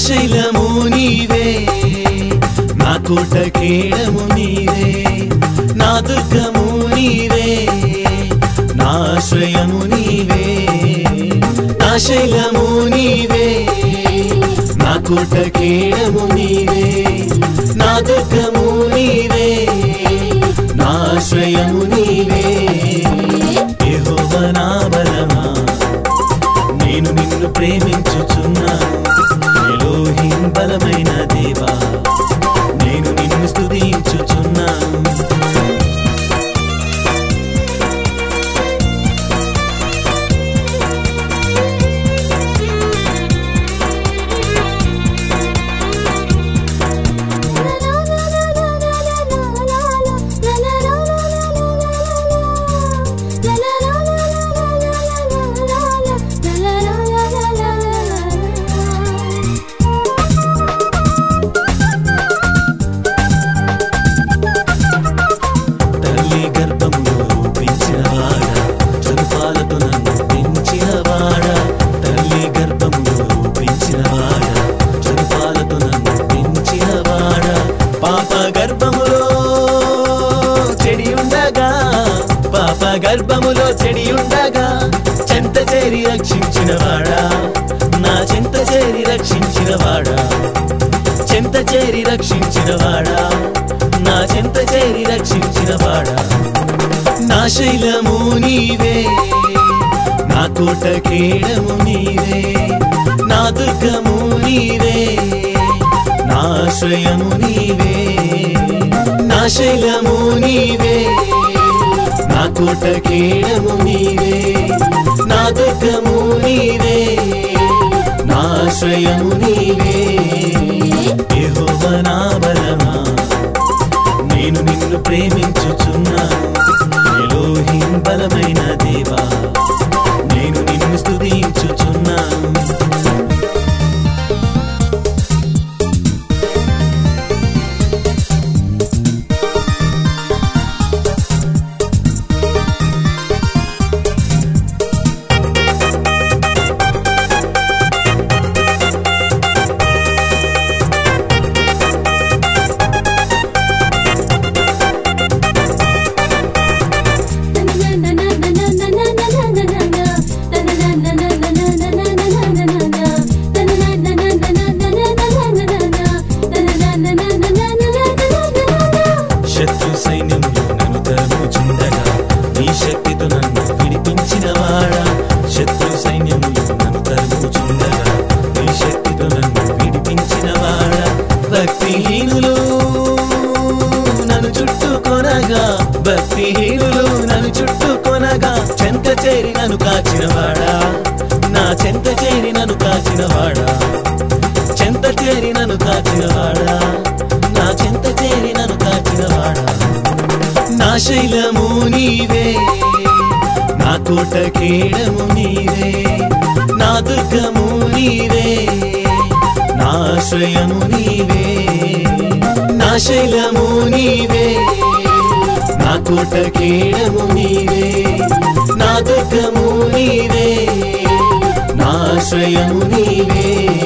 శైలము నీవే నా కోట కేడము నీవే నా దుర్గము నీవే నా ఆశ్రయము నీవే నా శైలము నీవే నా కోట కేడము నీవే నా దుర్గము నీవే నా ఆశ్రయము నీవే యెహోవా నా బలమా నేను నిన్ను ప్రేమించుచున్నాను ఎలోహిం బలమైన దేవా నేను నిన్ను స్తుతించుచున్నాను తల్లి గర్భములో రూపించినవాడా చదుపాలతో నన్ను పెంచినవాడా తల్లి గర్భములో రూపించినవాడా చదుపాలతో నన్ను పెంచినవాడా పాప గర్భములో చెడి ఉండగా పాప గర్భములో చెడి ఉండగా చెంత చేరి రక్షించినవాడా నా చెంత చేరి రక్షించినవాడా చెంత చేరి రక్షించినవాడా నా చెంత చేరి రక్షించినవాడా నా శైలము నీవే నా కోట కేడము నీవే నా దుర్గము నీవే నా ఆశ్రయము నీవే నా శైలము నీవే నా కోట కేడము నీవే నా దుర్గము నీవే నా ఆశ్రయము నీవే యెహోవా నా బలమా నేను నిన్ను ప్రేమించుచున్నాను ఎలోహిం బలమైన దేవా నేను నిన్ను స్తుతించుచున్నాను శత్రు సైన్యంలో నన్ను తరుముచుండగా నీ శక్తితో నన్ను విడిపించినవాడా శత్రు సైన్యంలో నన్ను తరుముచుండగా నీ శక్తితో నన్ను విడిపించినవాడా భక్తిహీనులు నన్ను చుట్టుకొనగా భక్తిహీనులు నన్ను చుట్టుకొనగా చెంత చేరి నన్ను కాచినవాడా నా చెంత చేరి నన్ను కాచినవాడా చెంత చేరి నన్ను కాచినవాడా నా చెంత చేరి నన్ను కాచినవాడా నా శైలము నీవే నా కోట కేడము నీవే నా దుర్గము నీవే నా ఆశ్రయము నీవే నా శైలము నీవే నా కోట కేడము నీవే నా దుర్గము నీవే నా ఆశ్రయము నీవే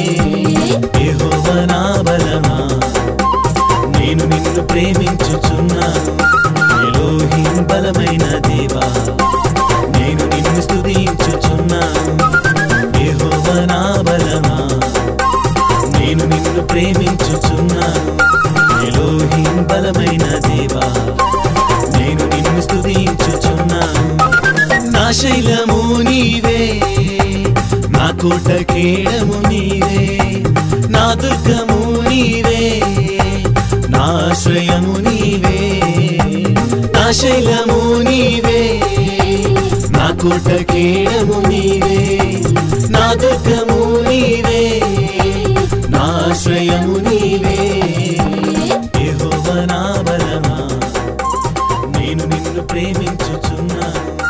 యెహోవా నా బలమా నేను నిన్ను ప్రేమించుచున్నాను ఎలోహిం బలమైన దేవా నేను నిన్ను స్తుతించుచున్నాను యెహోవా నా బలమా నేను నిన్ను ప్రేమించుచున్నాను ఎలోహిం బలమైన దేవా నేను నిన్ను స్తుతించుచున్నాను నా శైలము నీవే నా కోట కేడము నీవే నా దుర్గము నీవే నా ఆశ్రయము నీవే నా శైలము నీవే నా కోట కేడము నీవే నా దుర్గము నీవే నా ఆశ్రయము నీవే యెహోవా నా బలమా నేను నిన్ను ప్రేమించుచున్నాను